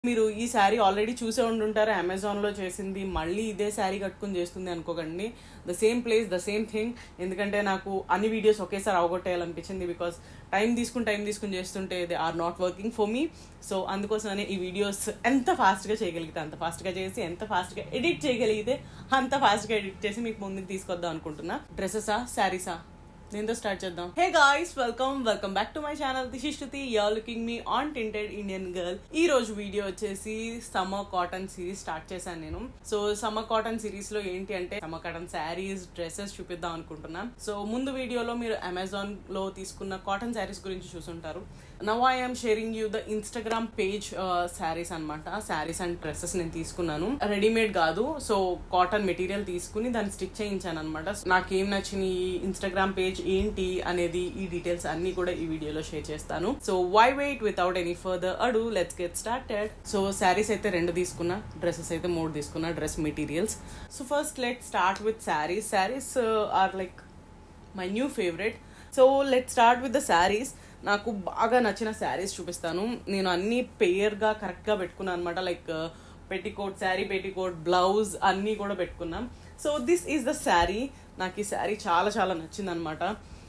మీరు ఈ శారీ ఆల్రెడీ చూసే ఉండుంటారు అమెజాన్లో చేసింది మళ్ళీ ఇదే శారీ కట్టుకుని చేస్తుంది అనుకోకండి the same place the same thing ఎందుకంటే నాకు అన్ని వీడియోస్ ఒకేసారి అవగొట్టేయాలనిపించింది బికాస్ టైం తీసుకుని టైం తీసుకుని చేస్తుంటే they are not working for me so అందుకోసమనే ఈ వీడియోస్ ఎంత ఫాస్ట్గా చేయగలిగితే అంత ఫాస్ట్గా చేసి ఎంత ఫాస్ట్గా ఎడిట్ చేయగలిగితే అంత ఫాస్ట్గా ఎడిట్ చేసి మీకు ముందుకు తీసుకొద్దాం అనుకుంటున్నా డ్రెస్సెసా శారీసా దీంతో స్టార్ట్ చేద్దాం hey guys welcome welcome back to my channel this is Shruti your looking me on tinted Indian girl ఈ రోజు వీడియో వచ్చేసి సమ్మర్ కాటన్ సిరీస్ స్టార్ట్ చేశాను నేను సో సమ్మర్ కాటన్ సిరీస్ లో ఏంటి అంటే సమ్మర్ కాటన్ శారీస్ డ్రెస్సెస్ చూపిద్దాం అనుకుంటున్నా సో ముందు వీడియోలో మీరు అమెజాన్ లో తీసుకున్న కాటన్ శారీస్ గురించి చూసుంటారు now I'm sharing you the Instagram page saris అనమాట శారీస్ అండ్ డ్రెస్సెస్ నేను తీసుకున్నాను రెడీమేడ్ కాదు సో కాటన్ మెటీరియల్ తీసుకుని దాన్ని స్టిచ్ చేయించాను అనమాట నాకేం నచ్చిన ఈ ఇన్స్టాగ్రామ్ పేజ్ ఏంటి అనేది ఈ డీటెయిల్స్ అన్ని కూడా ఈ వీడియోలో షేర్ చేస్తాను so why wait without any further ado let's get started so saris అయితే రెండు తీసుకున్నా డ్రెస్సెస్ అయితే మూడు తీసుకున్నా dress materials so first let start with saris saris are like my new favourite so let start with the saris నాకు బాగా నచ్చిన శారీస్ చూపిస్తాను నేను అన్ని పేర్గా కరెక్ట్గా పెట్టుకున్నాను అనమాట like petticoat sari petticoat blouse అన్నీ కూడా పెట్టుకున్నాం so this is the sari నాకు ఈ శారీ చాలా చాలా నచ్చింది అనమాట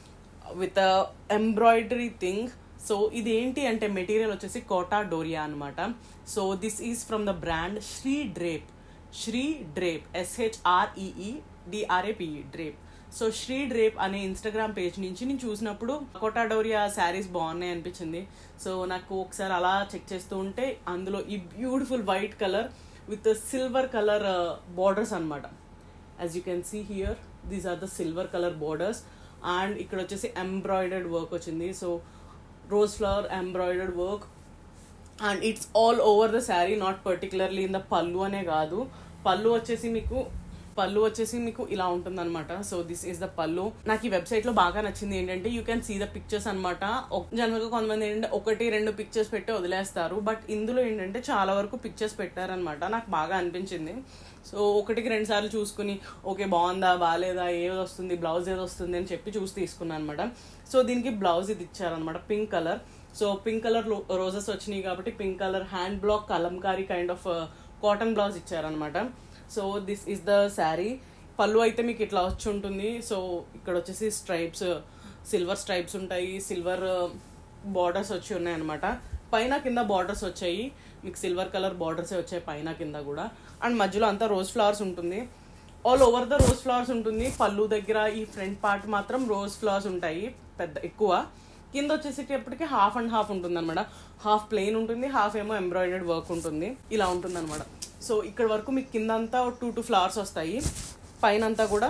విత్ ఎంబ్రాయిడరీ థింగ్ సో ఇది ఏంటి అంటే మెటీరియల్ వచ్చేసి కోటా డోరియా అనమాట so this is from the brand Shree drape Shree drape S H R E E D R A P E drape so Shree drape అనే ఇన్స్టాగ్రామ్ పేజ్ నుంచి నేను చూసినప్పుడు కోటా డోరియా శారీస్ బాగున్నాయి అనిపించింది సో నాకు ఒకసారి అలా చెక్ చేస్తూ ఉంటే అందులో ఈ beautiful white colour with silver colour borders అనమాట as you can see here these are the silver colour borders and ఇక్కడ వచ్చేసి ఎంబ్రాయిడర్డ్ వర్క్ వచ్చింది so rose flower embroidered work and it's all over the sari not particularly in the pallu అనే కాదు పళ్ళు వచ్చేసి మీకు పళ్ళు వచ్చేసి మీకు ఇలా ఉంటుంది అనమాట సో దిస్ ఈస్ ద పళ్ళు నాకు ఈ వెబ్సైట్ లో బాగా నచ్చింది ఏంటంటే you can see the pictures అనమాట జనరల్ గా కొంతమంది ఏంటంటే ఒకటి రెండు పిక్చర్స్ పెట్టి వదిలేస్తారు బట్ ఇందులో ఏంటంటే చాలా వరకు పిక్చర్స్ పెట్టారనమాట నాకు బాగా అనిపించింది సో ఒకటికి రెండు సార్లు చూసుకుని ఓకే బాగుందా బాగాలేదా ఏది వస్తుంది బ్లౌజ్ ఏది వస్తుంది అని చెప్పి చూసి తీసుకున్నాను అనమాట సో దీనికి బ్లౌజ్ ఇది ఇచ్చారనమాట pink colour so pink colour roses వచ్చినాయి కాబట్టి pink colour hand block Kalamkari kind of cotton blouse ఇచ్చారనమాట so this is the sari pallu అయితే మీకు ఇట్లా వచ్చి ఉంటుంది సో ఇక్కడ వచ్చేసి స్ట్రైప్స్ సిల్వర్ స్ట్రైప్స్ ఉంటాయి సిల్వర్ బార్డర్స్ వచ్చి ఉన్నాయి అనమాట పైన కింద బార్డర్స్ వచ్చాయి మీకు సిల్వర్ కలర్ బార్డర్సే వచ్చాయి పైన కింద కూడా అండ్ మధ్యలో అంతా రోజ్ ఫ్లవర్స్ ఉంటుంది all over the rose flowers ఉంటుంది పళ్ళు దగ్గర ఈ ఫ్రంట్ పార్ట్ మాత్రం రోజ్ ఫ్లవర్స్ ఉంటాయి పెద్ద ఎక్కువ కింద వచ్చేసేటప్పటికి హాఫ్ అండ్ హాఫ్ ఉంటుంది అనమాట హాఫ్ ప్లెయిన్ ఉంటుంది హాఫ్ ఏమో ఎంబ్రాయిడర్డ్ వర్క్ ఉంటుంది ఇలా ఉంటుంది అనమాట సో ఇక్కడ వరకు మీకు కింద అంతా టూ టూ ఫ్లవర్స్ వస్తాయి పైన అంతా కూడా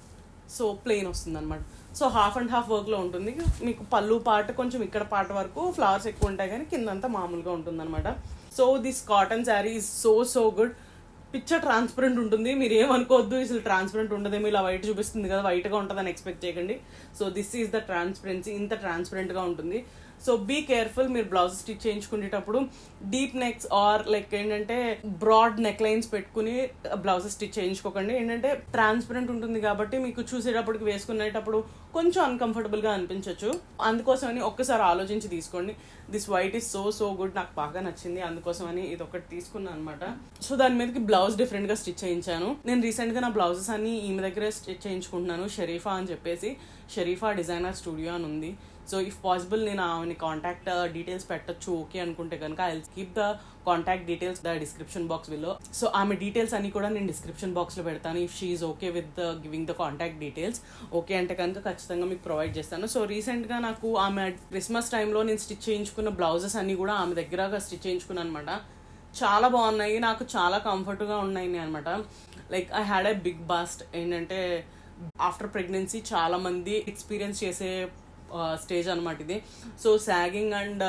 సో ప్లెయిన్ వస్తుంది అనమాట సో హాఫ్ అండ్ హాఫ్ వర్క్లో ఉంటుంది మీకు పళ్ళు పార్ట్ కొంచెం ఇక్కడ పార్ట్ వరకు ఫ్లవర్స్ ఎక్కువ ఉంటాయి కానీ కింద అంతా మామూలుగా ఉంటుంది అనమాట so this cotton sari is so so good picture transparent ఉంటుంది మీరు ఏమనుకోవద్దు అసలు ట్రాన్స్పరెంట్ ఉండదేమో ఇలా వైట్ చూపిస్తుంది కదా వైట్గా ఉంటుందని ఎక్స్పెక్ట్ చేయకండి so this is the transparency ఇంత ట్రాన్స్పరెంట్గా ఉంటుంది సో బీ కేర్ఫుల్ మీరు బ్లౌజ్ స్టిచ్ చేయించుకునేటప్పుడు డీప్ నెక్స్ ఆర్ లైక్ ఏంటంటే బ్రాడ్ నెక్ లైన్స్ పెట్టుకుని బ్లౌజెస్ స్టిచ్ చేయించుకోకండి ఏంటంటే ట్రాన్స్పరెంట్ ఉంటుంది కాబట్టి మీకు చూసేటప్పటికి వేసుకునేటప్పుడు కొంచెం అన్కంఫర్టబుల్ గా అనిపించవచ్చు అందుకోసమని ఒక్కసారి ఆలోచించి తీసుకోండి this white is so so good నాకు బాగా నచ్చింది అందుకోసమని ఇది ఒకటి తీసుకున్నాను అనమాట సో దాని మీదకి బ్లౌజ్ డిఫరెంట్ గా స్టిచ్ చేయించాను నేను రీసెంట్ గా నా బ్లౌజెస్ అన్ని ఈమె దగ్గరే స్టిచ్ చేయించుకుంటున్నాను షరీఫా అని చెప్పేసి షరీఫా డిజైనర్ స్టూడియో అని ఉంది సో ఇఫ్ పాసిబుల్ నేను ఆమెని కాంటాక్ట్ డీటెయిల్స్ పెట్టచ్చు ఓకే అనుకుంటే కనుక I keep the contact details the description box below so ఆమె డీటెయిల్స్ అన్ని కూడా నేను డిస్క్రిప్షన్ బాక్స్ లో పెడతాను if she's okay with the giving the contact details okay అంటే కనుక ఖచ్చితంగా మీకు ప్రొవైడ్ చేస్తాను సో రీసెంట్ గా నాకు ఆమె క్రిస్మస్ టైంలో నేను స్టిచ్ చేయించుకున్న బ్లౌజెస్ అన్ని కూడా ఆమె దగ్గర స్టిచ్ చేయించుకున్నాను అనమాట చాలా బాగున్నాయి నాకు చాలా కంఫర్ట్గా ఉన్నాయి అనమాట like I had a big bust ఏంటంటే ఆఫ్టర్ ప్రెగ్నెన్సీ చాలా మంది ఎక్స్పీరియన్స్ చేసే స్టేజ్ అనమాట ఇది so sagging and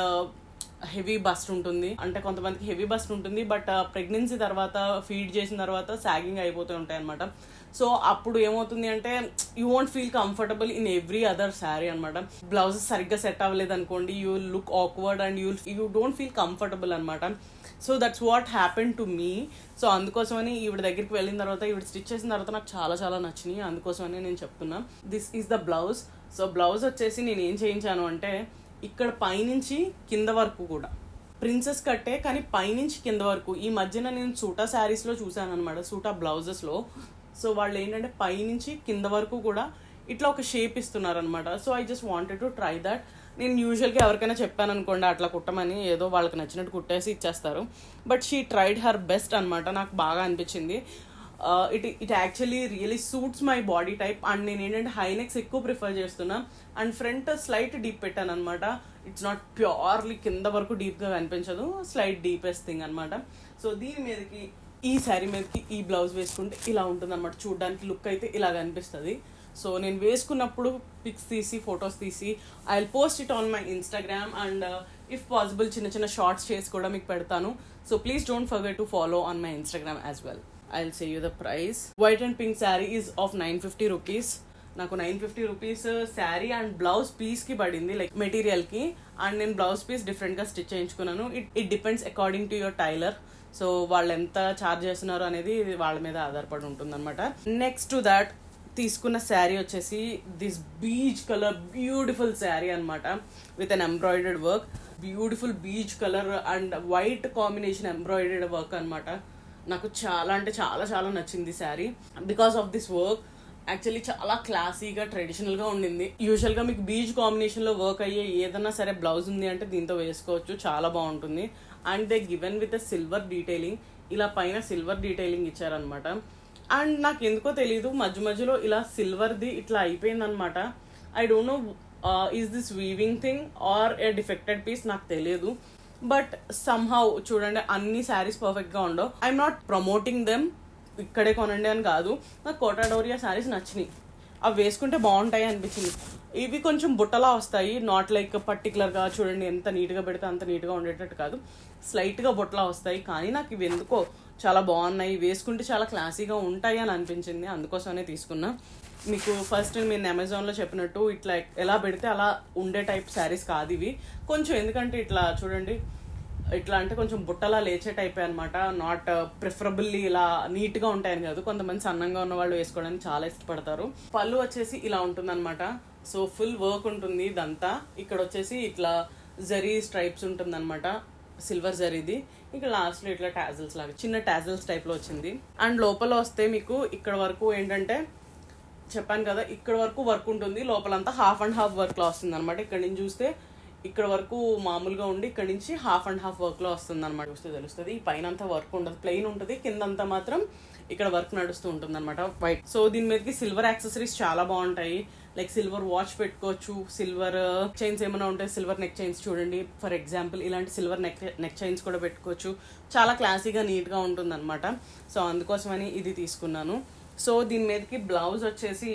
heavy bust ఉంటుంది అంటే కొంతమందికి హెవీ బస్ట్ ఉంటుంది బట్ ప్రెగ్నెన్సీ తర్వాత ఫీడ్ చేసిన తర్వాత సాగింగ్ అయిపోతూ ఉంటాయి అనమాట సో అప్పుడు ఏమవుతుంది అంటే you want feel comfortable in every other sari అనమాట బ్లౌజెస్ సరిగ్గా సెట్ అవ్వలేదు అనుకోండి you look awkward and you you don't feel comfortable అనమాట so that's what happen to me so అందుకోసమని ఈవిడ దగ్గరికి వెళ్ళిన తర్వాత ఈవిడ స్టిచ్ చేసిన తర్వాత నాకు చాలా చాలా నచ్చినాయి అందుకోసమని నేను చెప్తున్నా this is the blouse so blouse వచ్చేసి నేను ఏం చేయించాను అంటే ఇక్కడ పైనుంచి కింద వరకు కూడా ప్రిన్సెస్ కట్టే కానీ పైనుంచి కింద వరకు ఈ మధ్యన నేను సూటా శారీస్లో చూసాను అనమాట సూటా బ్లౌజెస్లో సో వాళ్ళు ఏంటంటే పైనుంచి కింద వరకు కూడా ఇట్లా ఒక షేప్ ఇస్తున్నారు అనమాట so I just wanted to try that నేను యూజువల్గా ఎవరికైనా చెప్పాను అనుకోండి అట్లా కుట్టమని ఏదో వాళ్ళకి నచ్చినట్టు కుట్టేసి ఇచ్చేస్తారు but she tried her best అనమాట నాకు బాగా అనిపించింది it it actually really suits my body type and నేను ఏంటంటే హైనెక్స్ ఎక్కువ ప్రిఫర్ చేస్తున్నా అండ్ ఫ్రంట్ స్లైట్ డీప్ పెట్టాను అనమాట ఇట్స్ నాట్ ప్యూర్లీ కింద వరకు డీప్గా కనిపించదు స్లైట్ డీపెస్ట్ థింగ్ అనమాట సో దీని మీదకి ఈ శారీ మీదకి ఈ బ్లౌజ్ వేసుకుంటే ఇలా ఉంటుంది అనమాట చూడడానికి లుక్ అయితే ఇలా కనిపిస్తుంది సో నేను వేసుకున్నప్పుడు పిక్స్ తీసి ఫొటోస్ తీసి I will post it on my Instagram and if possible చిన్న చిన్న షార్ట్స్ చేసి కూడా మీకు పెడతాను so please don't forget to follow on my Instagram as well I will say you the price white and pink sari is of nine fifty rupees నాకు nine fifty rupees sari and blouse piece కి పడింది like material కి and నేను blouse piece different గా stitch చేయించుకున్నాను it it depends according to your tailor so వాళ్ళు ఎంత charge చేస్తున్నారు అనేది వాళ్ళ మీద ఆధారపడి ఉంటుంది అనమాట నెక్స్ట్ టు దాట్ తీసుకున్న శారీ వచ్చేసి this peach colour beautiful sari అనమాట with an embroidered work beautiful peach colour and white combination embroidered work అనమాట నాకు చాలా అంటే చాలా చాలా నచ్చింది sari because of this work actually చాలా క్లాసీగా ట్రెడిషనల్గా ఉండింది యూజువల్గా మీకు బీచ్ కాంబినేషన్లో వర్క్ అయ్యే ఏదన్నా సరే బ్లౌజ్ ఉంది అంటే దీంతో వేసుకోవచ్చు చాలా బాగుంటుంది and they given with a silver detailing ఇలా పైన సిల్వర్ డీటెయిలింగ్ ఇచ్చారనమాట అండ్ నాకు ఎందుకో తెలియదు మధ్య మధ్యలో ఇలా సిల్వర్ది ఇట్లా అయిపోయిందనమాట I don't know is this weaving thing or a defected piece నాకు తెలియదు బట్ సమ్హౌ చూడండి అన్ని శారీస్ పర్ఫెక్ట్గా ఉండవు ఐఎమ్ నాట్ ప్రమోటింగ్ దెమ్ ఇక్కడే కొనండి అని కాదు నాకు కోటాడోరియా శారీస్ నచ్చినాయి అవి వేసుకుంటే బాగుంటాయి అనిపించింది ఇవి కొంచెం బుట్టలా వస్తాయి నాట్ లైక్ పర్టికులర్గా చూడండి ఎంత నీట్గా పెడితే అంత నీట్గా ఉండేటట్టు కాదు స్లైట్గా బుట్టలా వస్తాయి కానీ నాకు ఇవి ఎందుకో చాలా బాగున్నాయి వేసుకుంటే చాలా క్లాసీగా ఉంటాయి అని అనిపించింది అందుకోసమే తీసుకున్నా మీకు ఫస్ట్ నేను అమెజాన్లో చెప్పినట్టు ఇట్లా ఎలా పెడితే అలా ఉండే టైప్ శారీస్ కాదు ఇవి కొంచెం ఎందుకంటే ఇట్లా చూడండి ఇట్లా అంటే కొంచెం బుట్టలా లేచే టైప్ అనమాట నాట్ ప్రిఫరబుల్లీ ఇలా నీట్ గా ఉంటాయని కాదు కొంతమంది సన్నంగా ఉన్న వాళ్ళు వేసుకోవడానికి చాలా ఇష్టపడతారు పళ్ళు వచ్చేసి ఇలా ఉంటుంది అనమాట సో ఫుల్ వర్క్ ఉంటుంది ఇదంతా ఇక్కడ వచ్చేసి ఇట్లా జరీ స్ట్రైప్స్ ఉంటుంది అనమాట సిల్వర్ జరీది ఇక్కడ లాస్ట్ లో ఇట్లా టాజల్స్ లాగా చిన్న టాజల్స్ టైప్ లో వచ్చింది అండ్ లోపల వస్తే మీకు ఇక్కడ వరకు ఏంటంటే చెప్పాను కదా ఇక్కడ వరకు వర్క్ ఉంటుంది లోపలంతా హాఫ్ అండ్ హాఫ్ వర్క్ లో వస్తుంది అనమాట ఇక్కడ నుంచి చూస్తే ఇక్కడ వరకు మామూలుగా ఉండి ఇక్కడ నుంచి హాఫ్ అండ్ హాఫ్ వర్క్ లో వస్తుంది అనమాట చూస్తే తెలుస్తుంది ఈ పైన అంతా వర్క్ ఉండదు ప్లెయిన్ ఉంటుంది కిందంతా మాత్రం ఇక్కడ వర్క్ నడుస్తూ ఉంటుంది అనమాట వైట్ సో దీని మీదకి సిల్వర్ యాక్సెసరీస్ చాలా బాగుంటాయి లైక్ సిల్వర్ వాచ్ పెట్టుకోవచ్చు సిల్వర్ చైన్స్ ఏమైనా ఉంటే సిల్వర్ నెక్ చైన్స్ చూడండి ఫర్ ఎగ్జాంపుల్ ఇలాంటి సిల్వర్ నెక్ నెక్ చైన్స్ కూడా పెట్టుకోవచ్చు చాలా క్లాసీగా నీట్గా ఉంటుంది అనమాట సో అందుకోసమని ఇది తీసుకున్నాను సో దీని మీదకి బ్లౌజ్ వచ్చేసి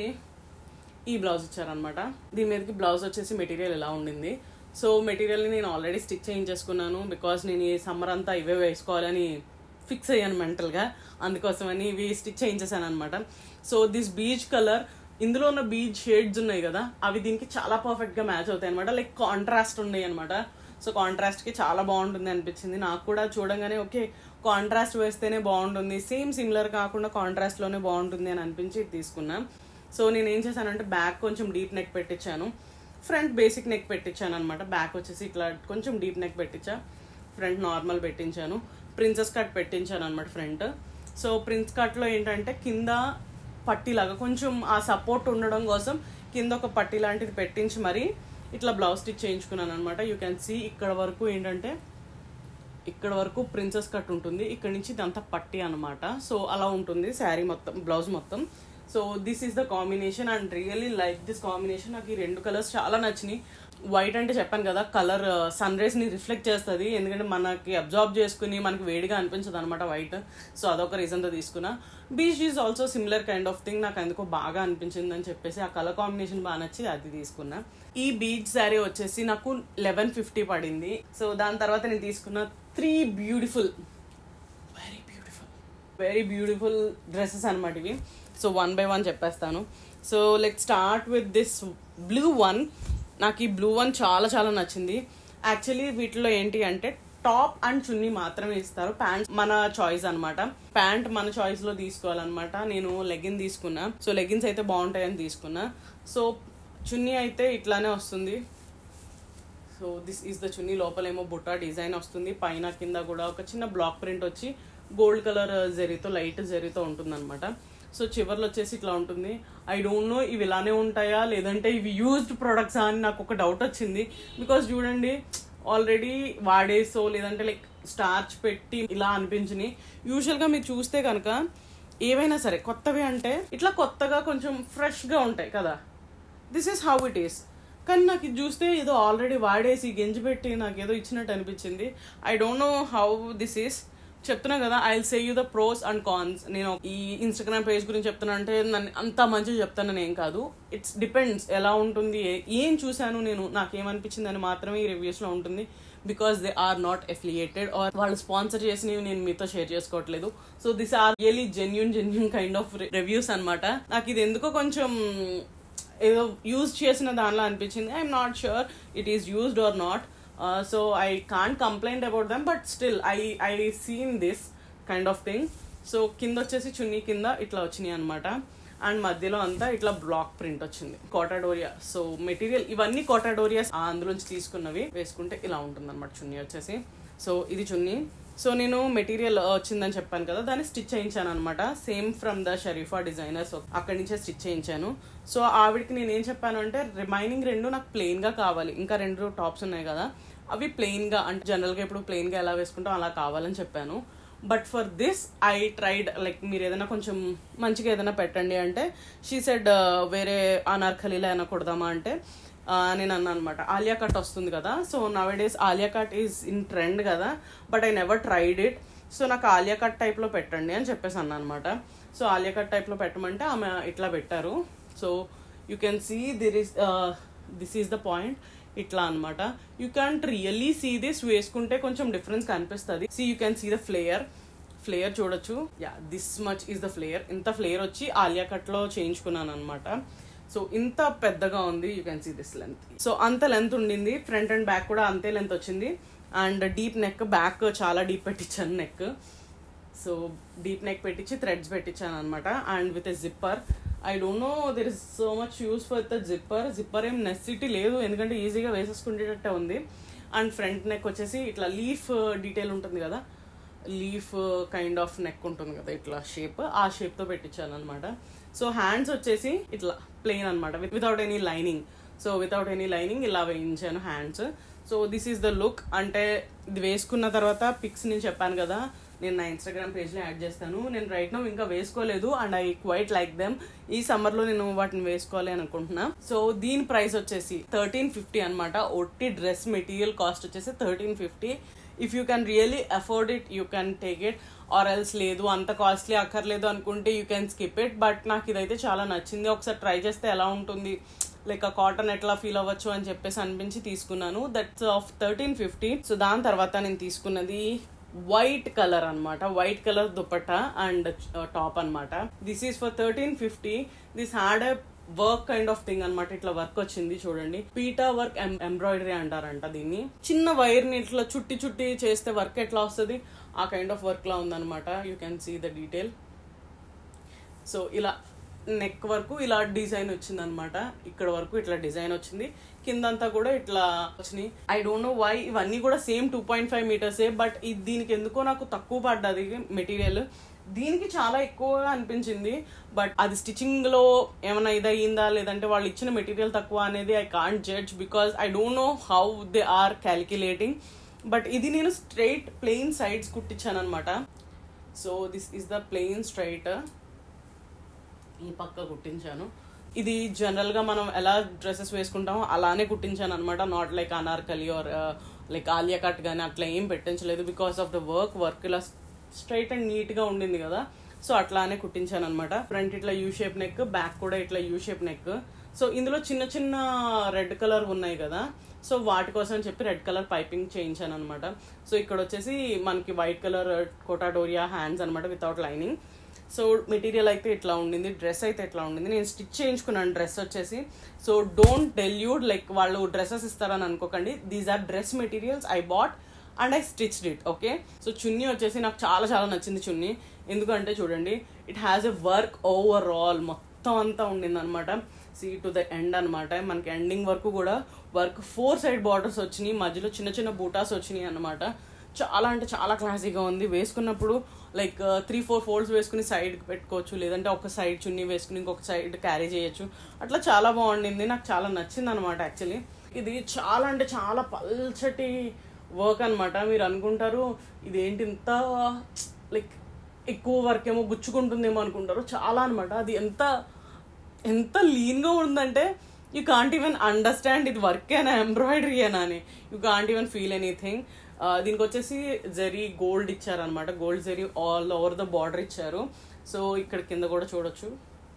ఈ బ్లౌజ్ ఇచ్చారనమాట దీని మీదకి బ్లౌజ్ వచ్చేసి మెటీరియల్ ఎలా ఉండింది సో మెటీరియల్ని నేను ఆల్రెడీ స్టిచ్ చేయించేసుకున్నాను బికాస్ నేను ఈ సమ్మర్ అంతా ఇవే వేసుకోవాలని ఫిక్స్ అయ్యాను మెంటల్గా అందుకోసమని ఇవి స్టిచ్ చేయించేసాను అనమాట సో దిస్ బీచ్ కలర్ ఇందులో ఉన్న బీచ్ షేడ్స్ ఉన్నాయి కదా అవి దీనికి చాలా పర్ఫెక్ట్గా మ్యాచ్ అవుతాయి అనమాట లైక్ కాంట్రాస్ట్ ఉన్నాయి అనమాట సో కాంట్రాస్ట్కి చాలా బాగుంటుంది అనిపించింది నాకు కూడా చూడంగానే ఓకే కాంట్రాస్ట్ వేస్తేనే బాగుంటుంది సేమ్ సిమిలర్ కాకుండా కాంట్రాస్ట్లోనే బాగుంటుంది అని అనిపించి ఇది తీసుకున్నా సో నేను ఏం చేశానంటే బ్యాక్ కొంచెం డీప్ నెక్ పెట్టించాను ఫ్రంట్ బేసిక్ నెక్ పెట్టించాను అనమాట బ్యాక్ వచ్చేసి ఇట్లా కొంచెం డీప్ నెక్ పెట్టించా ఫ్రంట్ నార్మల్ పెట్టించాను ప్రిన్సెస్ కట్ పెట్టించాను అనమాట ఫ్రంట్ సో ప్రిన్స్ కట్లో ఏంటంటే కింద పట్టీలాగా కొంచెం ఆ సపోర్ట్ ఉండడం కోసం కింద ఒక పట్టీ లాంటిది పెట్టించి మరి ఇట్లా బ్లౌజ్ స్టిచ్ చేయించుకున్నాను అనమాట యూ క్యాన్ సీ ఇక్కడ వరకు ఏంటంటే ఇక్కడ వరకు ప్రిన్సెస్ కట్ ఉంటుంది ఇక్కడ నుంచి ఇదంతా పట్టి అనమాట సో అలా ఉంటుంది శారీ మొత్తం బ్లౌజ్ మొత్తం so this is the combination and really like this combination నాకు ఈ రెండు కలర్స్ చాలా నచ్చినాయి వైట్ అంటే చెప్పాను కదా కలర్ సన్ రేస్ ని రిఫ్లెక్ట్ చేస్తుంది ఎందుకంటే మనకి అబ్జార్బ్ చేసుకుని మనకి వేడిగా అనిపించదు అనమాట వైట్ సో అదొక రీజన్తో తీసుకున్నా peach is also similar kind of thing నాకు ఎందుకో బాగా అనిపించింది అని చెప్పేసి ఆ కలర్ కాంబినేషన్ బాగా నచ్చి అది తీసుకున్నా ఈ బీచ్ శారీ వచ్చేసి నాకు లెవెన్ ఫిఫ్టీ పడింది సో దాని తర్వాత నేను తీసుకున్న three beautiful very beautiful very beautiful dresses అనమాట ఇవి సో వన్ బై వన్ చెప్పేస్తాను so let start with this blue one నాకు ఈ బ్లూ వన్ చాలా చాలా నచ్చింది యాక్చువల్లీ వీటిలో ఏంటి అంటే టాప్ అండ్ చున్నీ మాత్రమే ఇస్తారు ప్యాంట్ మన చాయిస్ అనమాట ప్యాంట్ మన చాయిస్ లో తీసుకోవాలన్నమాట నేను లెగిన్ తీసుకున్నా సో లెగిన్స్ అయితే బాగుంటాయని తీసుకున్నా సో చున్నీ అయితే ఇట్లానే వస్తుంది so this is the chunni లోపలేమో బుట్ట డిజైన్ వస్తుంది పైన కింద కూడా ఒక చిన్న బ్లాక్ ప్రింట్ వచ్చి గోల్డ్ కలర్ జరీతో లైట్ జరీతో ఉంటుందన్నమాట సో చివర్లో వచ్చేసి ఇట్లా ఉంటుంది ఐ డోంట్ నో ఇవి ఇలానే ఉంటాయా లేదంటే ఇవి యూజ్డ్ ప్రొడక్ట్సా అని నాకు ఒక డౌట్ వచ్చింది బికాస్ చూడండి ఆల్రెడీ వాడేసో లేదంటే లైక్ స్టార్చ్ పెట్టి ఇలా అనిపించినాయి యూజువల్గా మీరు చూస్తే కనుక ఏవైనా సరే కొత్తవి అంటే ఇట్లా కొత్తగా కొంచెం ఫ్రెష్గా ఉంటాయి కదా this is how it is కానీ నాకు ఇది చూస్తే ఏదో ఆల్రెడీ వాడేసి గెంజి పెట్టి నాకు ఏదో ఇచ్చినట్టు అనిపించింది I don't know how this is చెప్తున్నా కదా I say you the pros and cons నేను ఈ ఇన్స్టాగ్రామ్ పేజ్ గురించి చెప్తున్నా అంటే నన్ను అంత మంచిగా చెప్తానని ఏం కాదు ఇట్స్ డిపెండ్స్ ఎలా ఉంటుంది ఏ- ఏం చూశాను నేను నాకేమనిపించింది అని మాత్రమే ఈ రివ్యూస్లో ఉంటుంది because they are not affiliated or వాళ్ళు స్పాన్సర్ చేసినవి నేను మీతో షేర్ చేసుకోవట్లేదు so this are really genuine genuine kind of reviews అన్నమాట నాకు ఇది ఎందుకో కొంచెం ఏదో యూజ్ చేసిన దానిలో అనిపించింది I'm not sure it is used or not so I can't complaint about them but still I I seen this kind of thing so కింద వచ్చేసి చున్నీ కింద ఇట్లా వచ్చినాయి అనమాట అండ్ మధ్యలో అంతా ఇట్లా బ్లాక్ ప్రింట్ వచ్చింది కోటాడోరియా సో మెటీరియల్ ఇవన్నీ కోటాడోరియాస్ అందులోంచి తీసుకున్నవి వేసుకుంటే ఇలా ఉంటుంది అనమాట చున్నీ వచ్చేసి సో ఇది చున్నీ సో నేను మెటీరియల్ వచ్చిందని చెప్పాను కదా దాన్ని స్టిచ్ చేయించాను అనమాట same from the Sharifa designers అక్కడి నుంచే స్టిచ్ చేయించాను సో ఆవిడకి నేను ఏం చెప్పాను అంటే రిమైనింగ్ రెండు నాకు ప్లెయిన్ గా కావాలి ఇంకా రెండు టాప్స్ ఉన్నాయి కదా అవి ప్లెయిన్ గా అంటే జనరల్ గా ఇప్పుడు ప్లెయిన్ గా ఎలా వేసుకుంటాం అలా కావాలని చెప్పాను but for this I tried like మీరు ఏదైనా కొంచెం మంచిగా ఏదైనా పెట్టండి అంటే షీ సెడ్ వేరే అనార్కలీలో అయినా కొడదామా అంటే ఆ, నేను అన్నా అనమాట ఆలియా కట్ వస్తుంది కదా so nowadays Alia cut is in trend కదా but I never tried it so నాకు ఆలియా కట్ టైప్లో పెట్టండి అని చెప్పేసి అన్నా అనమాట సో ఆలియా కట్ టైప్లో పెట్టమంటే ఆమె ఇట్లా పెట్టారు so you can see there is this is the point ఇట్లా అనమాట you can really see this వేసుకుంటే కొంచెం డిఫరెన్స్ కనిపిస్తుంది see you can see the flare flare చూడొచ్చు yeah this much is the flare ఇంత ఫ్లేయర్ వచ్చి ఆలియా కట్లో చేయించుకున్నాను అనమాట సో ఇంత పెద్దగా ఉంది you can see this length so అంత లెంత్ ఉండింది ఫ్రంట్ అండ్ బ్యాక్ కూడా అంతే లెంత్ వచ్చింది అండ్ డీప్ నెక్ బ్యాక్ చాలా డీప్ పెట్టించాను నెక్ సో డీప్ నెక్ పెట్టించి థ్రెడ్స్ పెట్టించాను అనమాట and with a zipper I don't know there is so much use for the zipper zipper ఏం నెసిటీ లేదు ఎందుకంటే ఈజీగా వేసేసుకునేటట్టే ఉంది అండ్ ఫ్రంట్ నెక్ వచ్చేసి ఇట్లా లీఫ్ డీటెయిల్ ఉంటుంది కదా లీఫ్ కైండ్ ఆఫ్ నెక్ ఉంటుంది కదా ఇట్లా షేప్ ఆ షేప్తో పెట్టించాను అనమాట సో హ్యాండ్స్ వచ్చేసి ఇట్లా ప్లెయిన్ అనమాట without any lining so without any lining ఇలా వేయించాను hands so this is the look అంటే ఇది వేసుకున్న తర్వాత పిక్స్ నేను చెప్పాను కదా నేను నా ఇన్స్టాగ్రామ్ పేజ్లో యాడ్ చేస్తాను నేను రైట్ నో ఇంకా వేసుకోలేదు and I quite like them ఈ సమ్మర్లో నేను వాటిని వేసుకోవాలి అని అనుకుంటున్నా సో దీని ప్రైస్ వచ్చేసి థర్టీన్ ఫిఫ్టీ అనమాట ఒట్టి డ్రెస్ మెటీరియల్ కాస్ట్ వచ్చేసి thirteen fifty if you can really afford it you can take it or else లేదు అంత కాస్ట్లీ అక్కర్లేదు అనుకుంటే you can skip it but నాకు ఇదైతే చాలా నచ్చింది ఒకసారి ట్రై చేస్తే ఎలా ఉంటుంది లైక్ ఆ కాటన్ ఎట్లా ఫీల్ అవ్వచ్చు అని చెప్పేసి అనిపించి తీసుకున్నాను that's of thirteen fifty so దాని తర్వాత నేను తీసుకున్నది వైట్ కలర్ అన్నమాట white colour dupatta and top అన్నమాట this is for thirteen fifty this had a work kind of thing అన్నమాట ఇట్లా వర్క్ వచ్చింది చూడండి పీటా వర్క్ ఎంబ్రాయిడరీ అంటారంట దీన్ని చిన్న వైర్ ని ఇట్లా చుట్టి చుట్టి చేస్తే వర్క్ ఎట్లా వస్తుంది ఆ కైండ్ ఆఫ్ వర్క్ లా ఉందన్నమాట you can see the detail so ఇలా నెక్ వరకు ఇలా డిజైన్ వచ్చింది అనమాట ఇక్కడ వరకు ఇట్లా డిజైన్ వచ్చింది కిందంతా కూడా ఇట్లా వచ్చినాయి ఐ డోంట్ నో వై ఇవన్నీ కూడా సేమ్ టూ పాయింట్ ఫైవ్ మీటర్సే బట్ ఇది దీనికి ఎందుకో నాకు తక్కువ పడ్డది మెటీరియల్ దీనికి చాలా ఎక్కువగా అనిపించింది బట్ అది స్టిచ్చింగ్ లో ఏమైనా ఇదయ్యిందా లేదంటే వాళ్ళు ఇచ్చిన మెటీరియల్ తక్కువ అనేది I can't judge because I don't know how they are calculating but ఇది నేను స్ట్రైట్ ప్లెయిన్ సైడ్స్ కుట్టించాను అనమాట so this is the plain straight ఈ పక్క కుట్టించాను ఇది జనరల్ గా మనం ఎలా డ్రెస్సెస్ వేసుకుంటామో అలానే కుట్టించాను అనమాట not like Anarkali or like Alia cut కానీ అట్లా ఏం పెట్టించలేదు because of the work work ఇలా స్ట్రైట్ అండ్ నీట్ గా ఉండింది కదా సో అట్లానే కుట్టించాను అనమాట ఫ్రంట్ ఇట్లా యూ షేప్ నెక్ బ్యాక్ కూడా ఇట్లా యూ షేప్ నెక్ సో ఇందులో చిన్న చిన్న రెడ్ కలర్ ఉన్నాయి కదా సో వాటి కోసం చెప్పి రెడ్ కలర్ పైపింగ్ చేయించాను అనమాట సో ఇక్కడ వచ్చేసి మనకి వైట్ కలర్ కోటాడోరియా హ్యాండ్స్ అనమాట వితౌట్ లైనింగ్ సో మెటీరియల్ అయితే ఇట్లా ఉండింది డ్రెస్ అయితే ఇట్లా ఉండింది నేను స్టిచ్ చేయించుకున్నాను డ్రెస్ వచ్చేసి సో డోంట్ డెల్యూడ్ లైక్ వాళ్ళు డ్రెస్సెస్ ఇస్తారని అనుకోకండి these are dress materials I bought and I stitched it okay so chunni వచ్చేసి నాకు చాలా చాలా నచ్చింది చున్నీ ఎందుకంటే చూడండి it has a work over all మొత్తం అంతా ఉండింది అనమాట సీ టు ద ఎండ్ అనమాట మనకి ఎండింగ్ వరకు కూడా వర్క్ ఫోర్ సైడ్ బార్డర్స్ వచ్చినాయి మధ్యలో చిన్న చిన్న బూటాస్ వచ్చినాయి అన్నమాట చాలా అంటే చాలా క్లాసీగా ఉంది వేసుకున్నప్పుడు లైక్ త్రీ ఫోర్ ఫోల్డ్స్ వేసుకుని సైడ్ పెట్టుకోవచ్చు లేదంటే ఒక సైడ్ చున్నీ వేసుకుని ఇంకొక సైడ్ క్యారీ చేయొచ్చు అట్లా చాలా బాగుండింది నాకు చాలా నచ్చింది అనమాట యాక్చువల్లీ ఇది చాలా అంటే చాలా పల్చటి వర్క్ అనమాట మీరు అనుకుంటారు ఇదేంటి ఇంత లైక్ ఎక్కువ వర్క్ ఏమో గుచ్చుకుంటుందేమో అనుకుంటారు చాలా అనమాట అది ఎంత ఎంత లీన్గా ఉందంటే యూ కాంట్ ఈవెన్ అండర్స్టాండ్ ఇది వర్క్ అయినా ఎంబ్రాయిడరీ అయినా అని you can't even feel anything దీనికి వచ్చేసి జరీ గోల్డ్ ఇచ్చారనమాట gold zari all over the border ఇచ్చారు సో ఇక్కడ కింద కూడా చూడొచ్చు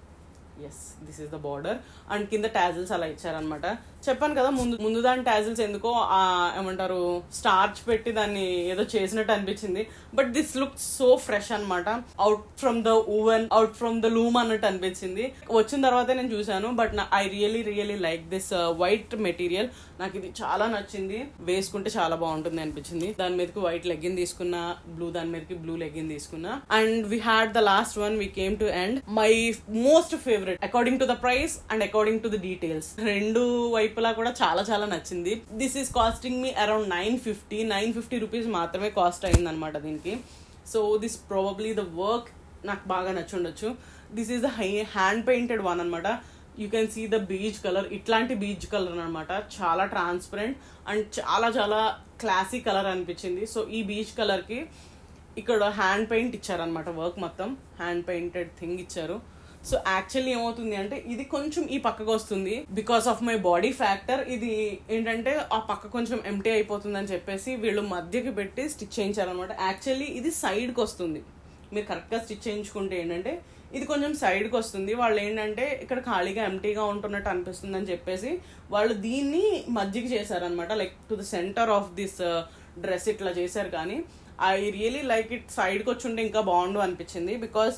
yes this is the border and కింద టాజిల్స్ అలా ఇచ్చారనమాట చెప్పాను కదా ముందు ముందు దాని టాజిల్స్ ఎందుకో ఆ, ఏమంటారు స్టార్చ్ పెట్టి దాన్ని ఏదో చేసినట్టు అనిపించింది but this look so fresh అనమాట out from the oven out from the loom అన్నట్టు అనిపించింది వచ్చిన తర్వాతే నేను చూశాను but I really really like this white material నాకు ఇది చాలా నచ్చింది వేసుకుంటే చాలా బాగుంటుంది అనిపించింది దాని మీదకి వైట్ లెగ్గిన్ తీసుకున్నా బ్లూ దాని మీదకి బ్లూ లెగ్గిన్ తీసుకున్నా and we had the last one we came to end my most favourite according to the price and according to the details రెండు వైపులా కూడా చాలా చాలా నచ్చింది this is costing me around nine fifty nine fifty rupees మాత్రమే cost అయింది అనమాట దీనికి so this probably the work నాకు బాగా నచ్చుండొచ్చు this is the high hand painted one అనమాట you can see the beach colour ఇట్లాంటి బీచ్ కలర్ అనమాట చాలా ట్రాన్స్పరెంట్ అండ్ చాలా చాలా క్లాసీ కలర్ అనిపించింది సో ఈ బీచ్ కలర్కి ఇక్కడ హ్యాండ్ పెయింట్ ఇచ్చారనమాట వర్క్ మొత్తం హ్యాండ్ పెయింటెడ్ థింగ్ ఇచ్చారు సో యాక్చువల్లీ ఏమవుతుంది అంటే ఇది కొంచెం ఈ పక్కకు వస్తుంది because of my body factor ఇది ఏంటంటే ఆ పక్క కొంచెం ఎంటీ అయిపోతుంది అని చెప్పేసి వీళ్ళు మధ్యకి పెట్టి స్టిచ్ చేయించారనమాట యాక్చువల్లీ ఇది సైడ్కి వస్తుంది మీరు కరెక్ట్గా స్టిచ్ చేయించుకుంటే ఏంటంటే ఇది కొంచెం సైడ్కి వస్తుంది వాళ్ళు ఏంటంటే ఇక్కడ ఖాళీగా ఎంటీగా ఉంటున్నట్టు అనిపిస్తుంది అని చెప్పేసి వాళ్ళు దీన్ని మధ్యకి చేశారనమాట like to the centre of this dress ఇట్లా చేశారు కానీ ఐ రియలీ లైక్ ఇట్ సైడ్కి వచ్చి ఉంటే ఇంకా బాగుండు అనిపించింది because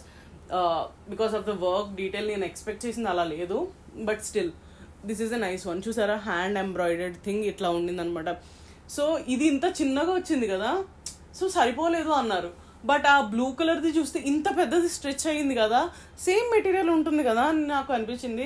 because of the work detail నేను ఎక్స్పెక్ట్ చేసింది అలా లేదు but still this is a nice one చూసారా హ్యాండ్ ఎంబ్రాయిడర్డ్ థింగ్ ఇట్లా ఉండింది అనమాట సో ఇది ఇంత చిన్నగా వచ్చింది కదా సో సరిపోలేదు అన్నారు బట్ ఆ బ్లూ కలర్ది చూస్తే ఇంత పెద్దది స్ట్రెచ్ అయ్యింది కదా సేమ్ మెటీరియల్ ఉంటుంది కదా అని నాకు అనిపించింది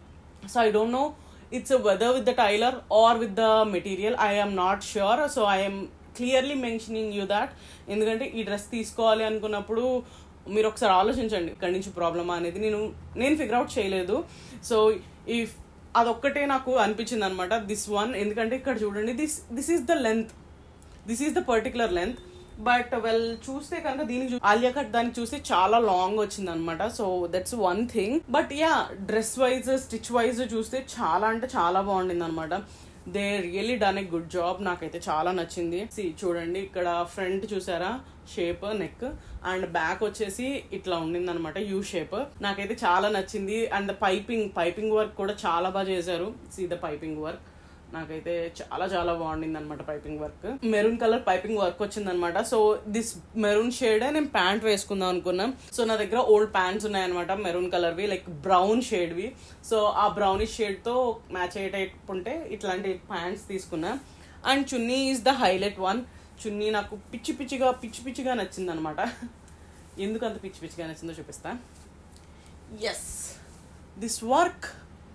so I don't know it's whether with the tailor or with the material I am not sure so I'm clearly mentioning you that ఎందుకంటే ఈ డ్రెస్ తీసుకోవాలి అనుకున్నప్పుడు మీరు ఒకసారి ఆలోచించండి ఇక్కడి నుంచి ప్రాబ్లమా అనేది నేను నేను ఫిగర్ అవుట్ చేయలేదు సో ఇఫ్ అదొక్కటే నాకు అనిపించింది అనమాట దిస్ వన్ ఎందుకంటే ఇక్కడ చూడండి this this is the length this is the particular length but well చూస్తే కనుక దీనికి చూ- ఆలియా కట్ దానికి చూస్తే చాలా లాంగ్ వచ్చింది అనమాట so that's one thing but yeah dress wise stitch wise చూస్తే చాలా అంటే చాలా బాగుండింది అనమాట they really done a good job నాకైతే చాలా నచ్చింది See, చూడండి ఇక్కడ ఫ్రంట్ చూసారా షేప్ నెక్ అండ్ బ్యాక్ వచ్చేసి ఇట్లా ఉండింది అనమాట యూ షేప్ నాకైతే చాలా నచ్చింది అండ్ పైపింగ్ పైపింగ్ వర్క్ కూడా చాలా బాగా చేశారు సీ ద పైపింగ్ వర్క్ నాకైతే చాలా చాలా బాగుండింది అనమాట piping work maroon colour piping work వచ్చింది అనమాట సో దిస్ మెరూన్ షేడ్ నేను ప్యాంట్ వేసుకుందాం అనుకున్నాం సో నా దగ్గర ఓల్డ్ ప్యాంట్స్ ఉన్నాయన్నమాట మెరూన్ కలర్వి లైక్ బ్రౌన్ షేడ్వి సో ఆ బ్రౌనిష్ షేడ్తో మ్యాచ్ అయ్యేటట్టుంటే ఇట్లాంటి ప్యాంట్స్ తీసుకున్నా and chunni is the highlight one chunni నాకు పిచ్చి పిచ్చిగా పిచ్చి పిచ్చిగా నచ్చింది అనమాట ఎందుకు అంత పిచ్చి పిచ్చిగా నచ్చిందో చూపిస్తా ఎస్ దిస్ వర్క్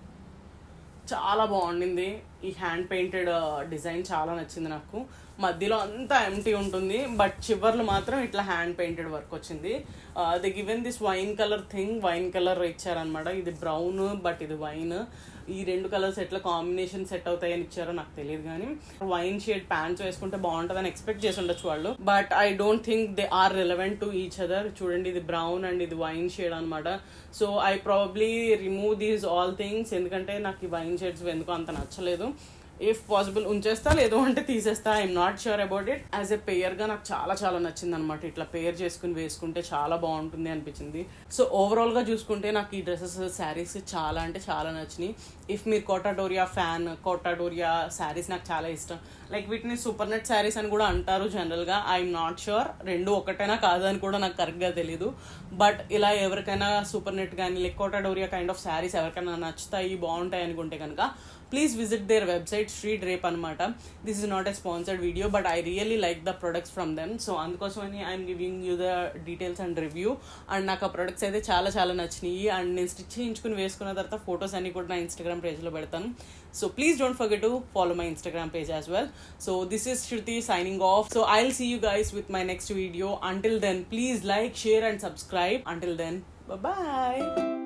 చాలా బాగుండింది ఈ హ్యాండ్ పెయింటెడ్ డిజైన్ చాలా నచ్చింది నాకు మధ్యలో అంతా ఎంటీ ఉంటుంది బట్ చివర్లు మాత్రం ఇట్లా హ్యాండ్ పెయింటెడ్ వర్క్ వచ్చింది the given this wine colour thing wine colour ఇచ్చారనమాట ఇది బ్రౌన్ బట్ ఇది వైన్ ఈ రెండు కలర్స్ ఎట్లా కాంబినేషన్ సెట్ అవుతాయని ఇచ్చారో నాకు తెలియదు కానీ వైన్ షేడ్ ప్యాంట్స్ వేసుకుంటే బాగుంటుందని ఎక్స్పెక్ట్ చేసి ఉండొచ్చు వాళ్ళు but I don't think they are relevant to each other చూడండి ఇది బ్రౌన్ అండ్ ఇది వైన్ షేడ్ అనమాట so I probably remove these all things ఎందుకంటే నాకు ఈ వైన్ షేడ్స్ ఎందుకు అంత నచ్చలేదు ఇఫ్ పాసిబుల్ ఉంచేస్తా లేదు అంటే తీసేస్తా I'm not sure about it as a pair గా నాకు చాలా చాలా నచ్చింది అనమాట ఇట్లా పేర్ చేసుకుని వేసుకుంటే చాలా బాగుంటుంది అనిపించింది సో ఓవరాల్ గా చూసుకుంటే నాకు ఈ డ్రెస్సెస్ శారీస్ చాలా అంటే చాలా నచ్చినాయి ఇఫ్ మీరు కోటాడోరియా ఫ్యాన్ కోటాడోరియా శారీస్ నాకు చాలా ఇష్టం లైక్ వీటిని సూపర్ నెట్ శారీస్ అని కూడా అంటారు జనరల్ గా ఐఎమ్ నాట్ ష్యూర్ రెండు ఒకటైనా కాదని కూడా నాకు కరెక్ట్ గా తెలీదు బట్ ఇలా ఎవరికైనా సూపర్ నెట్ కానీ like Kota Doria kind of saris ఎవరికైనా నచ్చుతాయి బాగుంటాయి అనుకుంటే కనుక please visit their website street wrap అనమాట this is not a sponsored video but I really like the products from them so అందుకోసమని I'm giving you the details and review and నాకు ఆ products అయితే చాలా చాలా నచ్చినాయి అండ్ నేను stitch చేయించుకుని వేసుకున్న తర్వాత ఫొటోస్ అన్ని కూడా నా ఇన్స్టాగ్రామ్ పేజ్లో పెడతాను so please don't forget to follow my Instagram page as well so this is Shruti signing off. So I'll see you guys with my next video. Until then, please like, share and subscribe. Until then, bye bye.